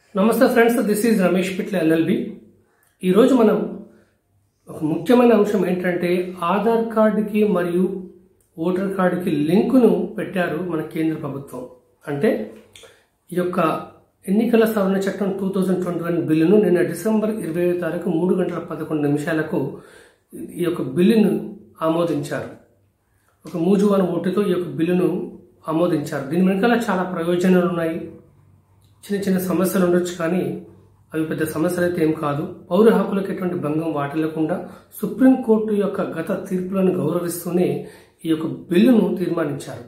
నమస్తే friends this is Ramesh Pitla LLB ఈరోజు మనం ఒక ముఖ్యమైన అంశం ఏంటంటే ఆధార్ కార్డుకి మరియు ఓటర్ కార్డుకి లింకును పెట్టారు మన కేంద్ర ప్రభుత్వం అంటే ఈ యొక్క ఎన్నికల సవరణ చట్టం టూ థౌజండ్ ట్వంటీ వన్ బిల్లును నిన్న డిసెంబర్ ఇరవై తారీఖు మూడు గంటల పదకొండు నిమిషాలకు ఈ యొక్క బిల్లును ఆమోదించారు ఒక మూజువాన ఓటుతో ఈ యొక్క బిల్లును ఆమోదించారు దీని వెనకాల చాలా ప్రయోజనాలు ఉన్నాయి చిన్న చిన్న సమస్యలు ఉండొచ్చు కానీ అవి పెద్ద సమస్యలు అయితే ఏం కాదు పౌర హక్కులకు ఎటువంటి భంగం వాటిల్లకుండా సుప్రీంకోర్టు యొక్క గత తీర్పులను గౌరవిస్తూనే ఈ యొక్క బిల్లును తీర్మానించారు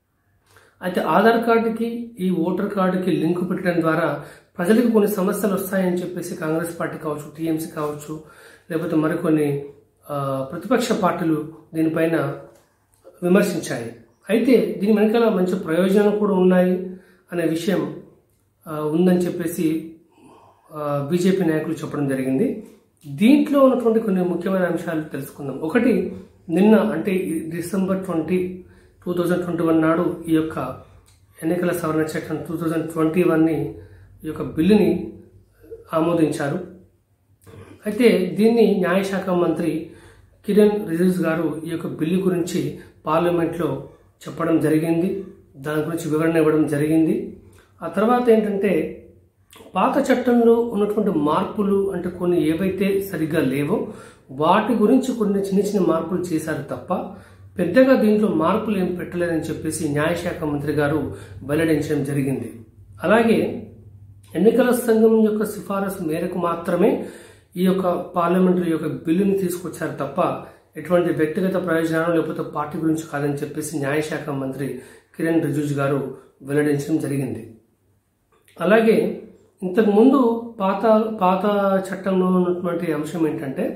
అయితే ఆధార్ కార్డుకి ఈ ఓటర్ కార్డుకి లింకు పెట్టడం ద్వారా ప్రజలకు కొన్ని సమస్యలు వస్తాయని చెప్పేసి కాంగ్రెస్ పార్టీ కావచ్చు టీఎంసీ కావచ్చు లేకపోతే మరికొన్ని ఆ, ప్రతిపక్ష పార్టీలు దీనిపైన విమర్శించాయి అయితే దీని వెనకాల మంచి ప్రయోజనాలు కూడా ఉన్నాయి అనే విషయం ఆ, ఉందని చెప్పేసి బీజేపీ నాయకులు చెప్పడం జరిగింది దీంట్లో ఉన్నటువంటి కొన్ని ముఖ్యమైన అంశాలు తెలుసుకుందాం ఒకటి నిన్న అంటే ఈ December twenty two thousand twenty one నాడు ఈ యొక్క ఎన్నికల సవరణ చట్టం టూ థౌజండ్ ట్వంటీ వన్ని ఈ యొక్క బిల్లుని ఆమోదించారు అయితే దీన్ని న్యాయశాఖ మంత్రి కిరణ్ రిజిజు గారు ఈ యొక్క బిల్లు గురించి పార్లమెంట్లో చెప్పడం జరిగింది దాని గురించి వివరణ ఇవ్వడం జరిగింది ఆ తర్వాత ఏంటంటే పాత చట్టంలో ఉన్నటువంటి మార్పులు అంటే కొన్ని ఏవైతే సరిగ్గా లేవో వాటి గురించి కొన్ని చిన్న చిన్న మార్పులు చేశారు తప్ప పెద్దగా దీంట్లో మార్పులు ఏం పెట్టలేదని చెప్పేసి న్యాయశాఖ మంత్రి గారు వెల్లడించడం జరిగింది అలాగే ఎన్నికల సంఘం యొక్క సిఫారసు మేరకు మాత్రమే ఈ యొక్క పార్లమెంటరీ యొక్క బిల్లుని తీసుకొచ్చారు తప్ప ఎటువంటి వ్యక్తిగత ప్రయోజనాలు లేకపోతే పార్టీ గురించి కాదని చెప్పేసి న్యాయశాఖ మంత్రి కిరణ్ రిజిజు గారు వెల్లడించడం జరిగింది అలాగే ఇంతకుముందు పాత పాత చట్టంలో ఉన్నటువంటి అంశం ఏంటంటే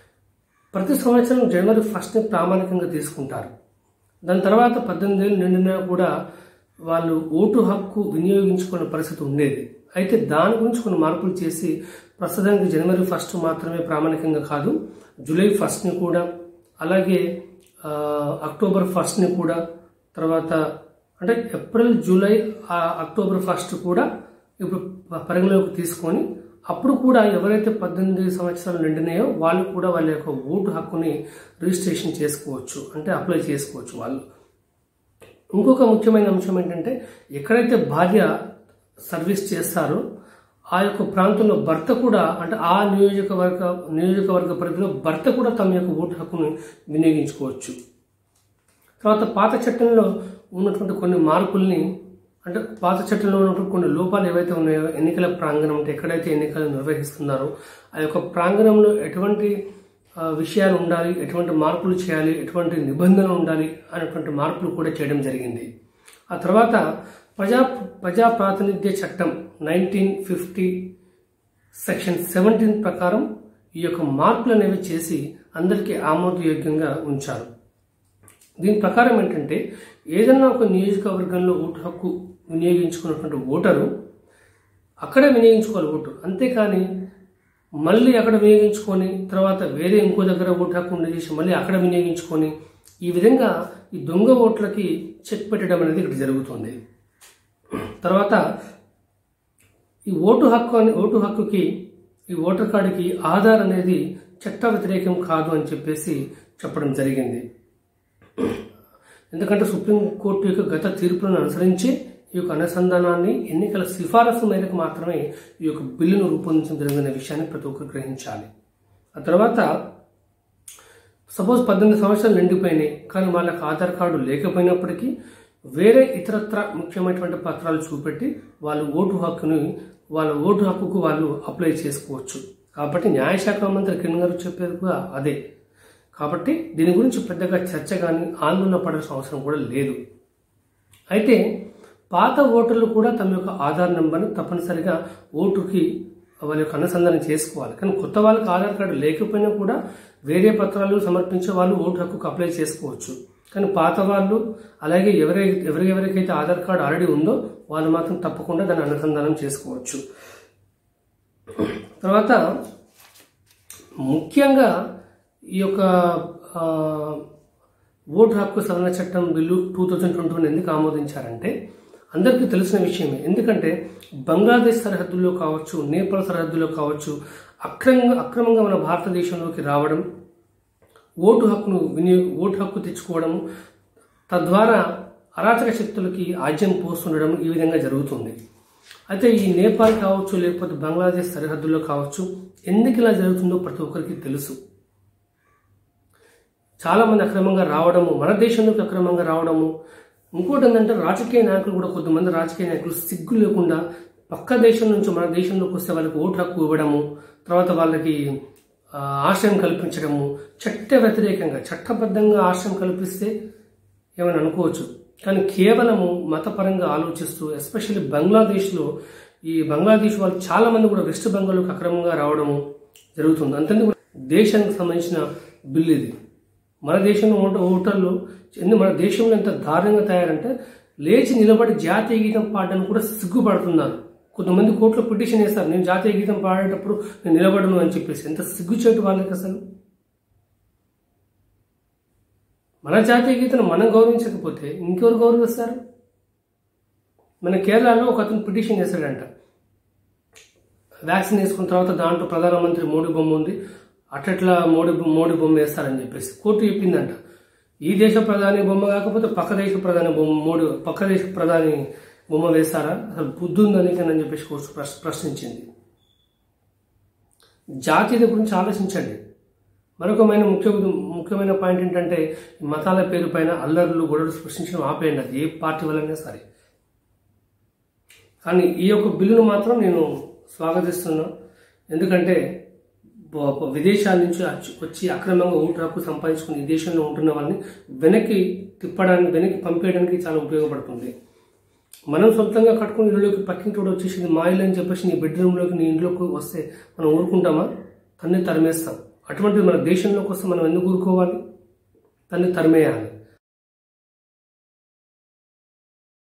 ప్రతి సంవత్సరం జనవరి ఫస్ట్ని ప్రామాణికంగా తీసుకుంటారు దాని తర్వాత పద్దెనిమిది ఏళ్ళు నిండినా కూడా వాళ్ళు ఓటు హక్కు వినియోగించుకునే పరిస్థితి ఉండేది అయితే దాని గురించి కొన్ని మార్పులు చేసి ప్రస్తుతానికి జనవరి ఫస్ట్ మాత్రమే ప్రామాణికంగా కాదు జూలై ఫస్ట్ని కూడా అలాగే ఆ, అక్టోబర్ ఫస్ట్ని కూడా తర్వాత అంటే ఏప్రిల్ జూలై ఆ, అక్టోబర్ ఫస్ట్ కూడా ఇప్పుడు ప- పరిగణలోకి తీసుకొని అప్పుడు కూడా ఎవరైతే పద్దెనిమిది సంవత్సరాలు నిండినాయో వాళ్ళు కూడా వాళ్ళ యొక్క ఓటు హక్కుని రిజిస్ట్రేషన్ చేసుకోవచ్చు అంటే అప్లై చేసుకోవచ్చు వాళ్ళు ఇంకొక ముఖ్యమైన అంశం ఏంటంటే ఎక్కడైతే భార్య సర్వీస్ చేస్తారో ఆ యొక్క ప్రాంతంలో భర్త కూడా అంటే ఆ నియోజకవర్గ నియోజకవర్గ పరిధిలో భర్త కూడా తమ యొక్క ఓటు హక్కును వినియోగించుకోవచ్చు తర్వాత పాత చట్టంలో ఉన్నటువంటి కొన్ని మార్పుల్ని అంటే పాత చట్టంలో ఉన్నటువంటి కొన్ని లోపాలు ఏవైతే ఉన్నాయో ఎన్నికల ప్రాంగణం అంటే ఎక్కడైతే ఎన్నికలు నిర్వహిస్తున్నారో ఆ యొక్క ప్రాంగణంలో ఎటువంటి ఆ, విషయాలు ఉండాలి ఎటువంటి మార్పులు చేయాలి ఎటువంటి నిబంధనలు ఉండాలి అనేటువంటి మార్పులు కూడా చేయడం జరిగింది ఆ తర్వాత ప్రజా ప్రజా ప్రాతినిధ్య చట్టం నైన్టీన్ ఫిఫ్టీ సెక్షన్ సెవెంటీన్ ప్రకారం ఈ యొక్క మార్పులు అనేవి చేసి అందరికీ ఆమోదయోగ్యంగా ఉంచారు దీని ప్రకారం ఏంటంటే ఏదన్నా ఒక నియోజకవర్గంలో ఓటు హక్కు వినియోగించుకున్నటువంటి ఓటరు అక్కడే వినియోగించుకోవాలి ఓటు అంతేకాని మళ్ళీ అక్కడ వినియోగించుకొని తర్వాత వేరే ఇంకో దగ్గర ఓటు హక్కు ఉండి చేసి మళ్ళీ అక్కడ వినియోగించుకొని ఈ విధంగా ఈ దొంగ ఓట్లకి చెక్ పెట్టడం అనేది ఇక్కడ జరుగుతుంది తర్వాత ఈ ఓటు హక్కు అని ఓటు హక్కుకి ఈ ఓటర్ కార్డుకి ఆధార్ అనేది చట్ట వ్యతిరేకం కాదు అని చెప్పేసి చెప్పడం జరిగింది ఎందుకంటే సుప్రీంకోర్టు యొక్క గత తీర్పులను అనుసరించి ఈ యొక్క అనుసంధానాన్ని ఎన్నికల సిఫారసు మేరకు మాత్రమే ఈ యొక్క బిల్లును రూపొందించడం జరిగిన విషయాన్ని ప్రతి ఒక్కరు గ్రహించాలి ఆ తర్వాత సపోజ్ పద్దెనిమిది సంవత్సరాలు నిండిపోయినాయి కానీ వాళ్ళకి ఆధార్ కార్డు లేకపోయినప్పటికీ వేరే ఇతరత్ర ముఖ్యమైనటువంటి పత్రాలు చూపెట్టి వాళ్ళు ఓటు హక్కుని వాళ్ళ ఓటు హక్కుకు వాళ్ళు అప్లై చేసుకోవచ్చు కాబట్టి న్యాయశాఖ మంత్రి కిరణ్ గారు చెప్పేది కూడా అదే కాబట్టి దీని గురించి పెద్దగా చర్చ కానీ ఆందోళన పడాల్సిన అవసరం కూడా లేదు అయితే పాత ఓటర్లు కూడా తమ యొక్క ఆధార్ నెంబర్ని తప్పనిసరిగా ఓటుకి వాళ్ళ యొక్క అనుసంధానం చేసుకోవాలి కానీ కొత్త వాళ్ళకి ఆధార్ కార్డు లేకపోయినా కూడా వేరే పత్రాలు సమర్పించే వాళ్ళు ఓటు హక్కుకు అప్లై చేసుకోవచ్చు కానీ పాత వాళ్ళు అలాగే ఎవరై ఎవరెవరికైతే ఆధార్ కార్డు ఆల్రెడీ ఉందో వాళ్ళు మాత్రం తప్పకుండా దాన్ని అనుసంధానం చేసుకోవచ్చు తర్వాత ముఖ్యంగా ఈ యొక్క ఆ, ఓటు హక్కు సవరణ చట్టం bill two thousand twenty one ఎందుకు ఆమోదించారంటే అందరికీ తెలిసిన విషయమే ఎందుకంటే బంగ్లాదేశ్ సరిహద్దుల్లో కావచ్చు నేపాల్ సరిహద్దుల్లో కావచ్చు అక్రమంగా అక్రమంగా మన భారతదేశంలోకి రావడం ఓటు హక్కును వినియోగ ఓటు హక్కు తెచ్చుకోవడం తద్వారా అరాచక శక్తులకి ఆజ్యం పోస్తుండడం ఈ విధంగా జరుగుతుంది అయితే ఈ నేపాల్ కావచ్చు లేకపోతే బంగ్లాదేశ్ సరిహద్దుల్లో కావచ్చు ఎందుకు ఇలా జరుగుతుందో ప్రతి ఒక్కరికి తెలుసు చాలా మంది అక్రమంగా రావడము మన దేశంలోకి అక్రమంగా రావడము ఇంకోటి ఏంటంటే రాజకీయ నాయకులు కూడా కొంతమంది రాజకీయ నాయకులు సిగ్గు లేకుండా పక్క దేశం నుంచి మన దేశంలోకి వస్తే వాళ్ళకి ఓటు హక్కు ఇవ్వడము తర్వాత వాళ్ళకి ఆ, ఆశ్రయం కల్పించడము చట్ట వ్యతిరేకంగా చట్టబద్ధంగా ఆశ్రయం కల్పిస్తే ఏమైనా అనుకోవచ్చు కానీ కేవలము మతపరంగా ఆలోచిస్తూ ఎస్పెషల్లీ బంగ్లాదేశ్లో ఈ బంగ్లాదేశ్ వాళ్ళు చాలా మంది కూడా వెస్ట్ బెంగాల్లోకి అక్రమంగా రావడము జరుగుతుంది అంతేందుకు దేశానికి సంబంధించిన బిల్ ఇది మన దేశంలో ఓట ఓటర్లు ఎందు మన దేశంలో ఎంత దారుణంగా తయారంటే లేచి నిలబడి జాతీయ గీతం పాడడానికి కూడా సిగ్గుపడుతున్నారు కొంతమంది కోర్టులో పిటిషన్ వేస్తారు నేను జాతీయ గీతం పాడేటప్పుడు నేను నిలబడను అని చెప్పేసి ఎంత సిగ్గుచేటు వాళ్ళకి అసలు మన జాతీయ గీతను మనం గౌరవించకపోతే ఇంకెవరు గౌరవిస్తారు మన కేరళలో ఒక అతను పిటిషన్ చేశాడంట వ్యాక్సిన్ వేసుకున్న తర్వాత దాంట్లో ప్రధానమంత్రి మోడీ బొమ్మ ఉంది అట్లట్లా మోడీ మోడీ బొమ్మ వేస్తారని చెప్పేసి కోర్టు చెప్పిందంట ఈ దేశ ప్రధాని బొమ్మ కాకపోతే పక్క దేశ ప్రధాని బొమ్మ మోడీ పక్క దేశ ప్రధాని బొమ్మ వేస్తారా అసలు బుద్ధి ఉందని అని చెప్పేసి కోర్టు ప్రశ్న- ప్రశ్నించింది జాతీయత గురించి ఆలోచించండి మరొకమైన ముఖ్య ముఖ్యమైన పాయింట్ ఏంటంటే ఈ మతాల పేరు పైన అల్లర్లు గొడవలు సృష్టించడం ఆపేయండి అది ఏ పార్టీ వల్లనే సరే కానీ ఈ యొక్క బిల్లును మాత్రం నేను స్వాగతిస్తున్నా ఎందుకంటే బ- బ- విదేశాల నుంచి వచ్చి- వచ్చి అక్రమంగా ఓటు హక్కు సంపాదించుకుని ఈ దేశంలో ఉంటున్న వాళ్ళని వెనక్కి తిప్పడానికి వెనక్కి పంపేయడానికి చాలా ఉపయోగపడుతుంది మనం సొంతంగా కట్టుకుని ఇల్లులోకి పక్కింటి వచ్చేసింది మా ఇల్లు అని చెప్పేసి నీ బెడ్రూమ్లోకి నీ ఇంట్లోకి వస్తే మనం ఊరుకుంటామా తన్ని తరిమేస్తాం అటువంటిది మన దేశంలోకి వస్తే మనం ఎందుకు ఊరుకోవాలి తన్ని తరిమేయాలి